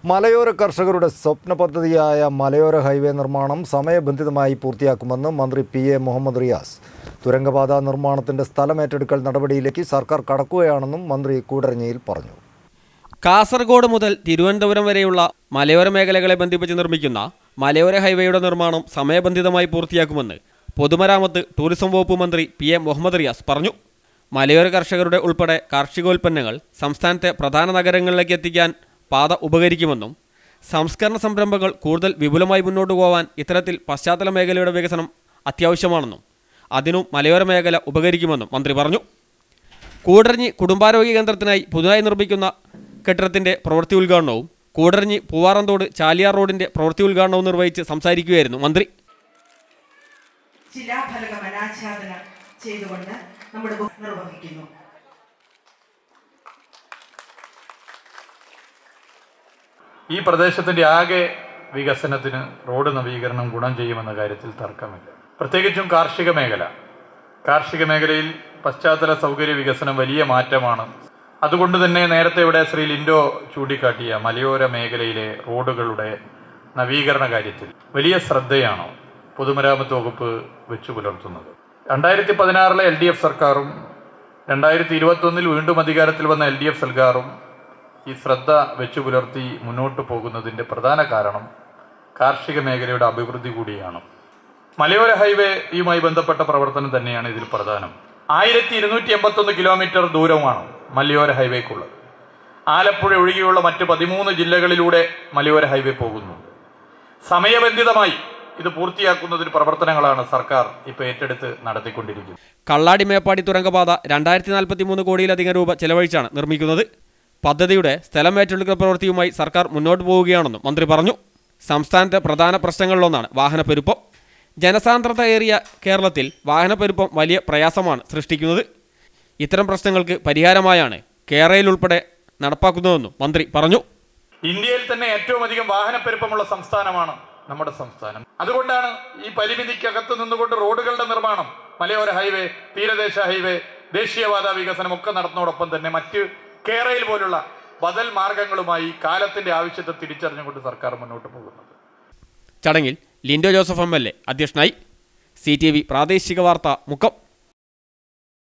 മലയോര കർഷകരുടെ സ്വപ്ന പദ്ധതിയായ മലയോര ഹൈവേ നിർമ്മാണം സമയബന്ധിതമായി പൂർത്തിയാക്കുമെന്ന് മന്ത്രി പി എ മുഹമ്മദ് റിയാസ് തുരങ്കപാത നിർമ്മാണത്തിന്റെ സ്ഥലമേറ്റെടുക്കൽ നടപടിയിലേക്ക് സർക്കാർ കടക്കുകയാണെന്നും മന്ത്രി കൂടരഞ്ഞിയിൽ പറഞ്ഞു കാസർഗോഡ് മുതൽ തിരുവനന്തപുരം വരെയുള്ള മലയോര മേഖലകളെ ബന്ധിപ്പിച്ച് നിർമ്മിക്കുന്ന മലയോര ഹൈവേയുടെ നിർമ്മാണം സമയബന്ധിതമായി പൂർത്തിയാക്കുമെന്ന് പൊതുമരാമത്ത് ടൂറിസം വകുപ്പ് മന്ത്രി പി എ മുഹമ്മദ് റിയാസ് പറഞ്ഞു മലയോര കർഷകരുടെ ഉൾപ്പെടെ കാർഷികോൽപ്പന്നങ്ങൾ സംസ്ഥാനത്തെ പ്രധാന നഗരങ്ങളിലേക്ക് എത്തിക്കാൻ പാത ഉപകരിക്കുമെന്നും സംസ്കരണ സംരംഭങ്ങൾ കൂടുതൽ വിപുലമായി മുന്നോട്ട് പോകാൻ ഇത്തരത്തിൽ പശ്ചാത്തല മേഖലയുടെ വികസനം അത്യാവശ്യമാണെന്നും അതിനും മലയോര മേഖല ഉപകരിക്കുമെന്നും മന്ത്രി പറഞ്ഞു കൂടരഞ്ഞി കുടുംബാരോഗ്യ കേന്ദ്രത്തിനായി പുതുതായി നിർമ്മിക്കുന്ന കെട്ടിടത്തിന്റെ പ്രവൃത്തി ഉദ്ഘാടനവും കൂടരഞ്ഞി പൂവാറന്തോട് ചാലിയാർ റോഡിന്റെ പ്രവൃത്തി ഉദ്ഘാടനവും നിർവഹിച്ച് സംസാരിക്കുകയായിരുന്നു മന്ത്രി ശിലാഫലകം അനാച്ഛാദനം ചെയ്തുകൊണ്ട് നമ്മുടെ ബഹു- നിർവഹിക്കുന്നു ഈ പ്രദേശത്തിന്റെ ആകെ വികസനത്തിന് റോഡ് നവീകരണം ഗുണം ചെയ്യുമെന്ന കാര്യത്തിൽ തർക്കമില്ല പ്രത്യേകിച്ചും കാർഷിക മേഖല കാർഷിക മേഖലയിൽ പശ്ചാത്തല സൗകര്യ വികസനം വലിയ മാറ്റമാണ് അതുകൊണ്ട് തന്നെ നേരത്തെ ഇവിടെ ശ്രീ ലിൻഡോ ചൂണ്ടിക്കാട്ടിയ മലയോര മേഖലയിലെ റോഡുകളുടെ നവീകരണ കാര്യത്തിൽ വലിയ ശ്രദ്ധയാണ് പൊതുമരാമത്ത് വകുപ്പ് വെച്ചു പുലർത്തുന്നത് രണ്ടായിരത്തി പതിനാറിലെ എൽ ഡി എഫ് സർക്കാരും രണ്ടായിരത്തി ഇരുപത്തൊന്നിൽ വീണ്ടും അധികാരത്തിൽ വന്ന എൽ ഡി എഫ് സർക്കാരും ഈ ശ്രദ്ധ വെച്ചു പുലർത്തി മുന്നോട്ട് പോകുന്നതിന്റെ പ്രധാന കാരണം കാർഷിക മേഖലയുടെ അഭിവൃദ്ധി കൂടിയാണ് മലയോര ഹൈവേയുമായി ബന്ധപ്പെട്ട പ്രവർത്തനം തന്നെയാണ് ഇതിൽ പ്രധാനം ആയിരത്തി ഇരുന്നൂറ്റി എൺപത്തൊന്ന് കിലോമീറ്റർ ദൂരമാണ് മലയോര ഹൈവേക്കുള്ളത് ആലപ്പുഴ ഒഴികെയുള്ള മറ്റ് പതിമൂന്ന് ജില്ലകളിലൂടെ മലയോര ഹൈവേ പോകുന്നുണ്ട് സമയബന്ധിതമായി ഇത് പൂർത്തിയാക്കുന്നതിന് പ്രവർത്തനങ്ങളാണ് സർക്കാർ ഇപ്പോൾ ഏറ്റെടുത്ത് നടത്തിക്കൊണ്ടിരിക്കുന്നത് കള്ളാടി മേപ്പാടി തുരങ്കപാത രണ്ടായിരത്തി നാൽപ്പത്തി മൂന്ന് കോടിയിലധികം രൂപ ചെലവഴിച്ചാണ് നിർമ്മിക്കുന്നത് പദ്ധതിയുടെ സ്ഥലം ഏറ്റെടുക്കൽ പ്രവൃത്തിയുമായി സർക്കാർ മുന്നോട്ട് പോവുകയാണെന്നും മന്ത്രി പറഞ്ഞു സംസ്ഥാനത്തെ പ്രധാന പ്രശ്നങ്ങളിലൊന്നാണ് വാഹനപ്പെരുപ്പം ജനസാന്ദ്രത ഏറിയ കേരളത്തിൽ വാഹനപ്പെരുപ്പം വലിയ പ്രയാസമാണ് സൃഷ്ടിക്കുന്നത് ഇത്തരം പ്രശ്നങ്ങൾക്ക് പരിഹാരമായാണ് കേരളയിൽ ഉൾപ്പെടെ നടപ്പാക്കുന്നതെന്നും മന്ത്രി പറഞ്ഞു ഇന്ത്യയിൽ തന്നെ ഏറ്റവും അധികം വാഹനപ്പെരുപ്പമുള്ള സംസ്ഥാനമാണ് നമ്മുടെ സംസ്ഥാനം അതുകൊണ്ടാണ് ഈ പരിമിതിക്കകത്ത് നിന്നുകൊണ്ട് റോഡുകളുടെ നിർമ്മാണം മലയോര ഹൈവേ തീരദേശ ഹൈവേ ദേശീയപാത വികസനം ഒക്കെ നടത്തുന്നതോടൊപ്പം തന്നെ മറ്റ് കേരളയിൽ പോലുള്ള ബദൽ മാർഗങ്ങളുമായി കാലത്തിന്റെ ആവശ്യത്തെ തിരിച്ചറിഞ്ഞുകൊണ്ട് സർക്കാർ മുന്നോട്ട് പോകുന്നത് ചടങ്ങിൽ Lindo Joseph M L A അധ്യക്ഷനായി സി ടി വി പ്രാദേശിക വാർത്ത മുക്കം